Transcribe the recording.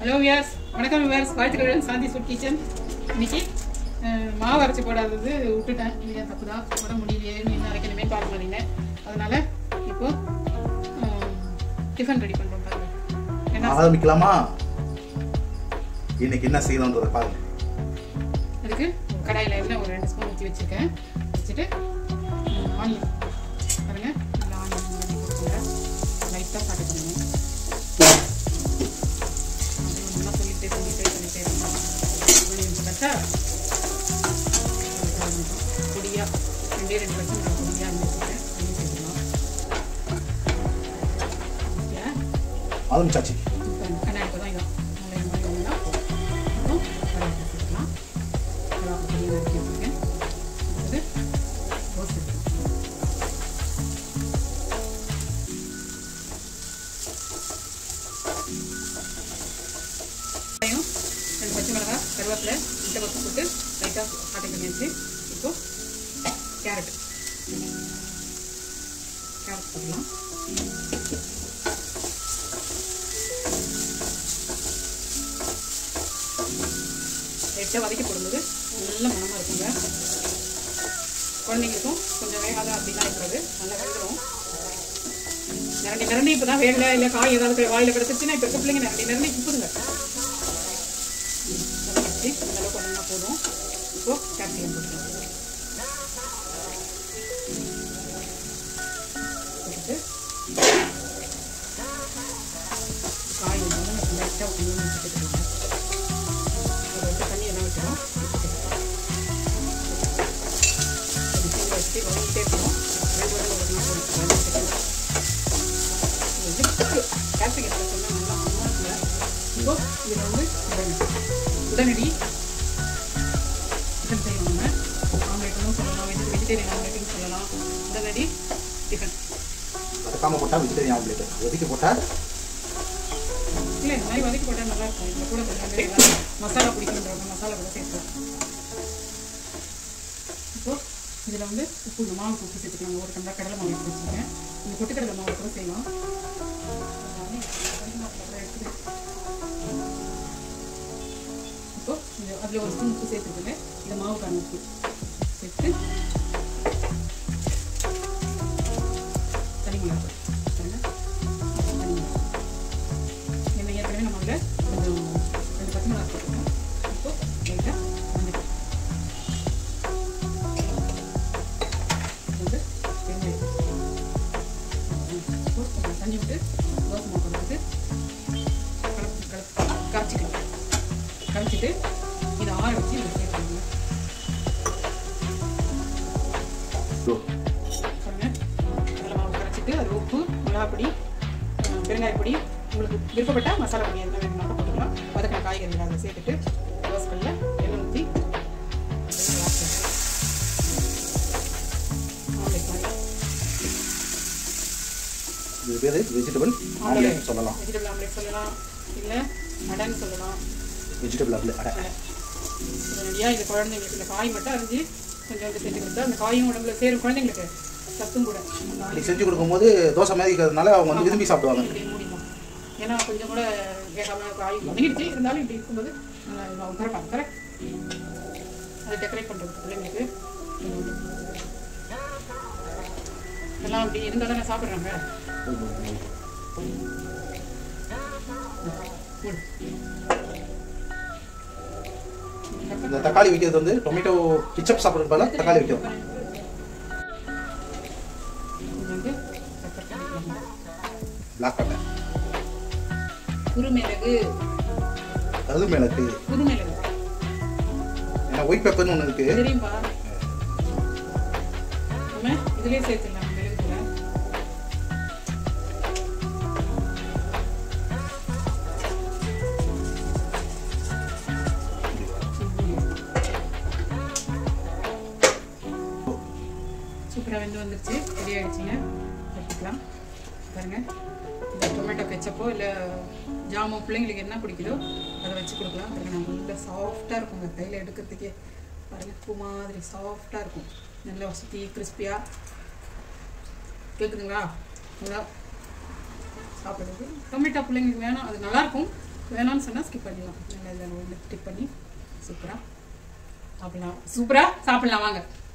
Hello Vyas வணக்கம் வியாஸ் வாழ்த்துக்கள் சாந்தி food kitchen இன்னைக்கு அஹ், மாவு அரைச்சி போடாதது விட்டுட்டேன் இல்லையா தப்பு தான் போட முடியலையே இன்னும் அரைக்கணுமே பார்க்க மாட்டீங்க அதனால இப்போ அஹ், டிஃபன் ரெடி பண்ணுறோம் பாருங்க என்ன ஆரம்பிக்கலாமா இன்னைக்கு என்ன செய்யலாம்ன்றத பாருங்க அதுக்கு கடாயில் எண்ணெய் ஒரு ரெண்டு ஸ்பூன் ஊற்றி வச்சுருக்கேன் வச்சுட்டு ஆனியன் பாருங்க இந்த ஆனியன் பண்ணி கொடுத்துங்க லைட்டாக சாட்டை பண்ணுங்க நல்லா சொல்லிட்டே சொல்லிட்டே சொல்லிட்டே இருக்கணும் கட்டா பொடியாக ரெண்டே ரெண்டு வருஷம் நான் பொடியாக இருந்து வச்சுருக்கேன் அதையும் சேர்த்துக்கலாம் ஓகே ஆரம்பிச்சாச்சு கண்ணாடி தான் இதான் நல்ல இந்த மாதிரி ஒன்றா அப்புறம் கடாய் சேர்த்துக்கலாம் கடாய் பொடியை நறுக்கி வச்சுருக்கேன் அடுத்தது ரோஸ் சேர்த்துக்கலாம் வெங்காயம் ரெண்டு பச்சை மிளகாய் கருவேப்பிலை முட்டை பக்கம் போட்டு லைட்டாக சாட்டை பண்ணியாச்சு இப்போ கேரட் கேரட் போடலாம் லைட்டாக வதக்கி போடும்போது நல்ல மணமாக இருக்குங்க குழந்தைங்களுக்கும் கொஞ்சம் வேகாத அப்படிலாம் இருக்கிறது நல்லா வெந்துடும் நிரண்டி நிரண்டி இப்போ தான் வேகலை இல்லை காய் ஏதாவது வாயில் கிடச்சிச்சுன்னா இப்போ இருக்க பிள்ளைங்க நிரண்டி நிரண்டி குப்புதுங்க வதக்கிச்சு இந்த அளவுக்கு ஒன்றா போதும் இப்போ கேப்சிகம் போட்டுக்கலாம் போட்டுட்டு காய் மூணு லைட்டாக ஒன்று வச்சுக்கிட்டுருவாங்க ஒரு லிட்டர் தண்ணி எல்லாம் விட்டுரும் அது சீக்கிரம் வச்சு வதங்கிட்டே இருக்கணும் ரெண்டு ஒரு ஒரு நாள் ஒரு பதினஞ்சு செகண்ட் கேப்சிகத்தில் சொன்னால் நல்லா மண்ணாக இருக்குல்ல இப்போ இதில் வந்து உடனடி உடனடி டிஃபன் செய்வாங்க ஆம்லேட்டும் சொல்லலாம் வெஜி வெஜிடேரியன் ஆம்லேட்டும் சொல்லலாம் உடனடி டிஃபன் வதக்காம போட்டா வெஜிடேரியன் ஆம்லேட் ஒதுக்கி போட்டா இல்லை இந்த மாதிரி வதக்கி போட்டால் நல்லா இருக்கும் இதில் கூட கொஞ்சம் நிறைய ஏதாவது மசாலா பிடிக்குன்றவங்க மசாலா கூட சேர்க்கலாம் இப்போ இதில் வந்து உப்பு இந்த மாவுக்கு உப்பு சேர்த்துக்கலாம் ஒரு டம்ளர் கடலை மாவு எடுத்து வச்சுருக்கேன் இந்த பொட்டுக்கடலை மாவு கூட செய்யலாம் எல்லாமே கடலை எடுத்துட்டு இப்போ இந்த அதில் ஒரு ஸ்பூன் உப்பு சேர்த்துருக்குங்க இந்த மாவுக்கான உப்பு சேர்த்து தனி மிளகாய் பாருங்க. தனி மிளகாய் என்ன ஏற்கனவே நம்ம அதில் கொஞ்சம் ரெண்டு பச்சை மிளகாய் போட்டுருக்கோம் இப்போ லைட்டாக மஞ்சள் இது வந்து வெங்காயம் இப்போ கொஞ்சம் தண்ணி விட்டு தோசை மாவு கொடுத்துட்டு கலப்பு கலப்பு கரைச்சிக்கலாம் கரைச்சிட்டு இதை ஆற வச்சு இதை சேர்த்துக்கோங்க பாருங்க அதில் மாவு கரைச்சிட்டு அது உப்பு மிளகாப்பொடி அஹ், பெருங்காயப்பொடி உங்களுக்கு விருப்பப்பட்ட மசாலா பொடி எந்த வேணும்னாலும் போட்டுக்கலாம் வதக்கின காய்கறிகள் அதை சேர்த்துட்டு தோசைக்கல்ல எண்ணெய் ஊற்றி ஆம்லேட் மாதிரி இது பேரு வெஜிடபிள் ஆம்லேட் சொல்லலாம் வெஜிடபிள் ஆம்லேட் சொல்லலாம் இல்லை மடன் சொல்லலாம் வெஜிடபிள் ஆம்லேட் அடை உடனடியாக இந்த குழந்தைங்களுக்கு இந்த காய் மட்டும் அரிஞ்சு கொஞ்சம் வந்து செஞ்சு கொடுத்தா அந்த காயும் உடம்புல சேரும் குழந்தைங்களுக்கு சத்தும் கூட அந்த அப்படி செஞ்சு கொடுக்கும்போது தோசை மாதிரி இருக்கிறதுனால அவங்க வந்து விரும்பி சாப்பிடுவாங்க இப்படி மூடிடலாம் ஏன்னா கொஞ்சம் கூட வேகாம காய் வதங்கிடுச்சு இருந்தாலும் இப்படி இருக்கும்போது நல்லா இதாகும் கரெக்டாக கரெக்ட் அதை டெக்கரேட் பண்ணுறது பிள்ளைங்களுக்கு எல்லாம் அப்படி இருந்தால் தானே சாப்பிட்றாங்க இந்த தக்காளி விற்கிறது வந்து டொமேட்டோ கிச்சப் சாப்பிட்றது பதிலா தக்காளி விற்கும் கொஞ்சம் வந்து pepper பண்ணிக்கலாம். பிளாக் பெப்பர் குருமிளகு அது மிளகு குருமிளகு ஏன்னா ஒயிட் பெப்பர்னு ஒன்று இருக்கு தெரியும்பா நம்ம இதுலயே சேர்த்துடலாம் மிளகு கூட சூப்பராக வெந்து வந்துருச்சு ரெடி ஆயிடுச்சுங்க எடுத்துக்கலாம் பாருங்க இந்த டொமேட்டோ கெச்சப்போ இல்லை ஜாமோ பிள்ளைங்களுக்கு என்ன பிடிக்குதோ அதை வச்சு கொடுக்கலாம் பாருங்க நம்ம நல்லா சாஃப்டாக இருக்குங்க கையில் எடுக்கிறதுக்கே பாருங்க பூ மாதிரி சாஃப்டாக இருக்கும் நல்லா சுற்றி கிறிஸ்பியாக கேட்குதுங்களா நல்லா சாப்பிடுறது டொமேட்டோ பிள்ளைங்களுக்கு வேணும் அது நல்லாயிருக்கும் வேணாம்னு சொன்னால் ஸ்கிப் பண்ணிடலாம் நல்லா இதில் டிப் பண்ணி சூப்பராக சாப்பிடலாம் சூப்பராக சாப்பிடலாம் வாங்க